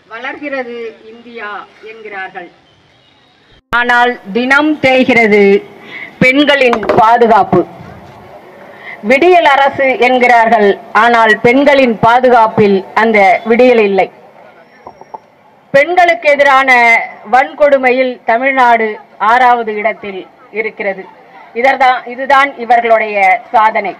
வளர்கிறது இந்தியா என்கிறார்கள் ஆனால் தினம் தேய்கிறது பெண்களின் பாதுகாப்பு விடியல் அரசு என்கிறார்கள் ஆனால் பெண்களின் பாதுகாப்பில் அந்த விடியல் இல்லை பெண்களுக்கு எதிரான வன்கொடுமையில் தமிழ்நாடு ஆறாவது இடத்தில் இருக்கிறது இதற்தான் இதுதான் இவர்களுடைய சாதனை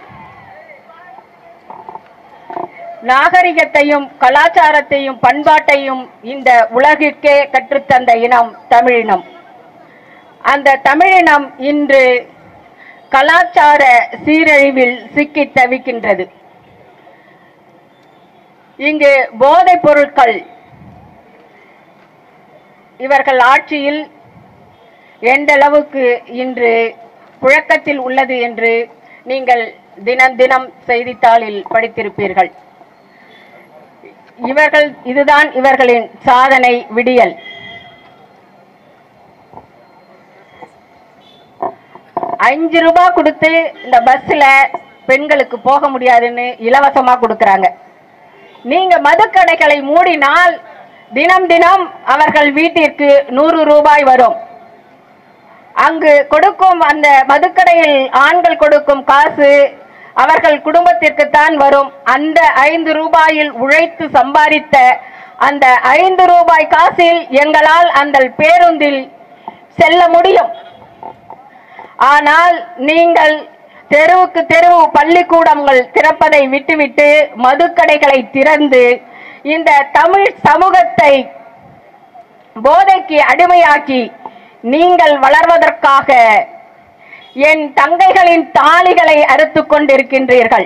நாகரிகத்தையும் கலாச்சாரத்தையும் பண்பாட்டையும் இந்த உலகிற்கே கற்றுத்தந்த இனம் தமிழினம் அந்த தமிழினம் இன்று கலாச்சார சீரழிவில் சிக்கித் தவிக்கின்றது இங்கு போதைப் பொருட்கள் இவர்கள் ஆட்சியில் எந்த அளவுக்கு இன்று புழக்கத்தில் உள்ளது என்று நீங்கள் தினம் தினம் செய்தித்தாளில் படித்திருப்பீர்கள் இவர்கள் இதுதான் இவர்களின் சாதனை விடியல் அஞ்சு ரூபாய் கொடுத்து இந்த பஸ்ல பெண்களுக்கு போக முடியாதுன்னு இலவசமா கொடுக்கறாங்க நீங்க மதுக்கடைகளை மூடினால் தினம் தினம் அவர்கள் வீட்டிற்கு நூறு ரூபாய் வரும் அங்கு கொடுக்கும் அந்த மதுக்கடையில் ஆண்கள் கொடுக்கும் காசு அவர்கள் குடும்பத்திற்கு தான் வரும் அந்த ஐந்து ரூபாயில் உழைத்து சம்பாதித்த அந்த ஐந்து ரூபாய் காசில் எங்களால் அந்த பேருந்தில் செல்ல முடியும் ஆனால் நீங்கள் தெருவுக்கு தெருவு பள்ளிக்கூடங்கள் திறப்பதை விட்டுவிட்டு மதுக்கடைகளை திறந்து இந்த தமிழ் சமூகத்தை போதைக்கு அடிமையாக்கி நீங்கள் வளர்வதற்காக என் தங்கைகளின் தாலிகளை அறுத்துக் கொண்டிருக்கின்றீர்கள்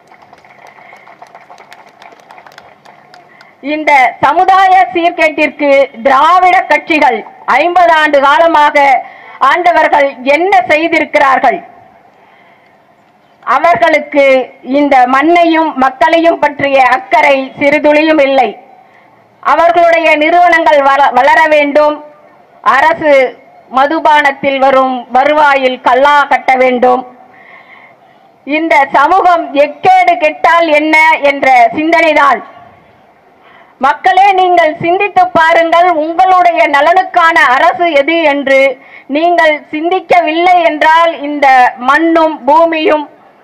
இந்த சமுதாய சீர்கேட்டிற்கு திராவிட கட்சிகள் ஐம்பது ஆண்டு காலமாக ஆண்டவர்கள் என்ன செய்திருக்கிறார்கள் அவர்களுக்கு இந்த மண்ணையும் மக்களையும் பற்றிய அக்கறை சிறிதுளியும் இல்லை அவர்களுடைய நிறுவனங்கள் வள- வளர வேண்டும் அரசு மதுபானத்தில் வரும் வருவாயில் கல்லா கட்ட வேண்டும் இந்த சமூகம் எக்கேடு கெட்டால் என்ன என்ற சிந்தனைதான் மக்களே நீங்கள் சிந்தித்து பாருங்கள் உங்களுடைய நலனுக்கான அரசு எது என்று நீங்கள் சிந்திக்கவில்லை என்றால் இந்த மண்ணும் பூமியும்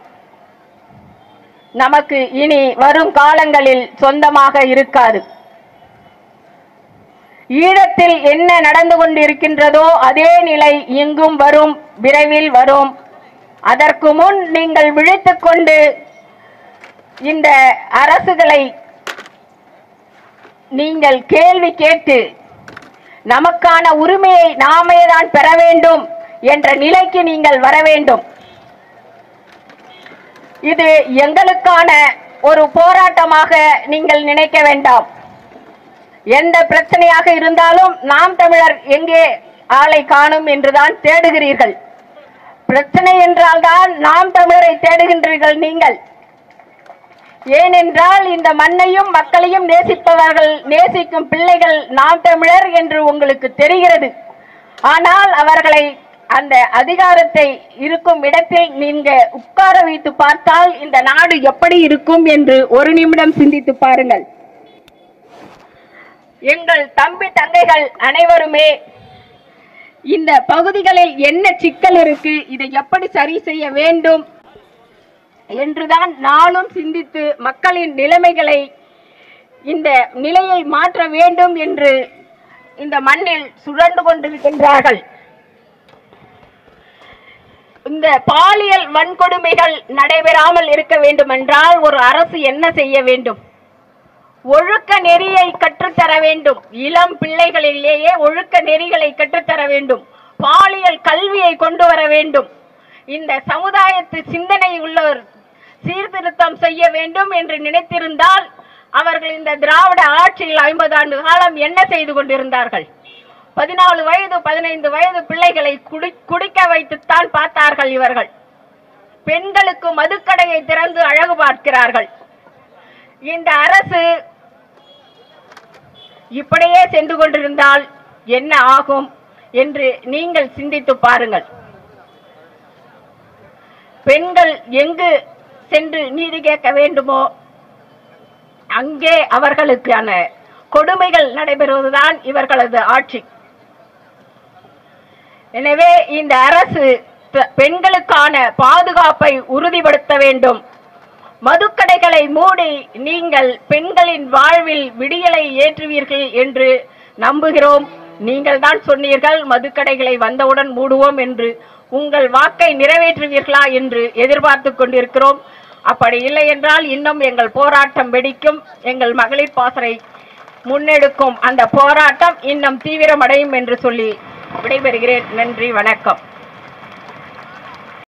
நமக்கு இனி வரும் காலங்களில் சொந்தமாக இருக்காது ஈழத்தில் என்ன நடந்து கொண்டிருக்கின்றதோ அதே நிலை இங்கும் வரும் விரைவில் வரும் அதற்கு முன் நீங்கள் விழித்துக் கொண்டு இந்த அரசுகளை நீங்கள் கேள்வி கேட்டு நமக்கான உரிமையை நாமே தான் பெற வேண்டும் என்ற நிலைக்கு நீங்கள் வர வேண்டும் இது எங்களுக்கான ஒரு போராட்டமாக நீங்கள் நினைக்க வேண்டாம் எந்த பிரச்சனையாக இருந்தாலும் நாம் தமிழர் எங்கே ஆளை காணும் என்றுதான் தேடுகிறீர்கள் பிரச்சனை என்றால்தான் நாம் தமிழரை தேடுகின்றீர்கள் நீங்கள் ஏனென்றால் இந்த மண்ணையும் மக்களையும் நேசிப்பவர்கள் நேசிக்கும் பிள்ளைகள் நாம் தமிழர் என்று உங்களுக்கு தெரிகிறது ஆனால் அவர்களை அந்த அதிகாரத்தை இருக்கும் இடத்தில் நீங்க உட்கார வைத்து பார்த்தால் இந்த நாடு எப்படி இருக்கும் என்று ஒரு நிமிடம் சிந்தித்து பாருங்கள் எங்கள் தம்பி தங்கைகள் அனைவருமே இந்த பகுதிகளில் என்ன சிக்கல் இருக்கு இதை எப்படி சரி செய்ய வேண்டும் என்றுதான் நாளும் சிந்தித்து மக்களின் நிலைமைகளை இந்த நிலையை மாற்ற வேண்டும் என்று இந்த மண்ணில் சுழன்று கொண்டிருக்கின்றார்கள் இந்த பாலியல் வன்கொடுமைகள் நடைபெறாமல் இருக்க வேண்டும் என்றால் ஒரு அரசு என்ன செய்ய வேண்டும் ஒழுக்க நெறியை கற்றுத்தர வேண்டும் இளம் பிள்ளைகளிலேயே ஒழுக்க நெறிகளை கற்றுத்தர வேண்டும் பாலியல் கல்வியை கொண்டு வர வேண்டும் இந்த சமுதாயத்து சிந்தனை உள்ளவர் சீர்திருத்தம் செய்ய வேண்டும் என்று நினைத்திருந்தால் அவர்கள் இந்த திராவிட ஆட்சியில் ஐம்பது ஆண்டு காலம் என்ன செய்து கொண்டிருந்தார்கள் பதினாலு வயது பதினைந்து வயது பிள்ளைகளை குடி குடிக்க வைத்துத்தான் பார்த்தார்கள் இவர்கள் பெண்களுக்கு மதுக்கடையை திறந்து அழகு பார்க்கிறார்கள் இந்த அரசு இப்படியே சென்று கொண்டிருந்தால் என்ன ஆகும் என்று நீங்கள் சிந்தித்து பாருங்கள் பெண்கள் எங்கு சென்று நீதி கேட்க வேண்டுமோ அங்கே அவர்களுக்கான கொடுமைகள் நடைபெறுவதுதான் இவர்களது ஆட்சி எனவே இந்த அரசு பெ- பெண்களுக்கான பாதுகாப்பை உறுதிப்படுத்த வேண்டும் மதுக்கடைகளை மூடி நீங்கள் பெண்களின் வாழ்வில் விடியலை ஏற்றுவீர்கள் என்று நம்புகிறோம் நீங்கள் தான் சொன்னீர்கள் மதுக்கடைகளை வந்தவுடன் மூடுவோம் என்று உங்கள் வாக்கை நிறைவேற்றுவீர்களா என்று எதிர்பார்த்து கொண்டிருக்கிறோம் அப்படி இல்லை என்றால் இன்னும் எங்கள் போராட்டம் வெடிக்கும் எங்கள் மகளிர் பாசறை முன்னெடுக்கும் அந்த போராட்டம் இன்னும் தீவிரமடையும் என்று சொல்லி விடைபெறுகிறேன் நன்றி வணக்கம்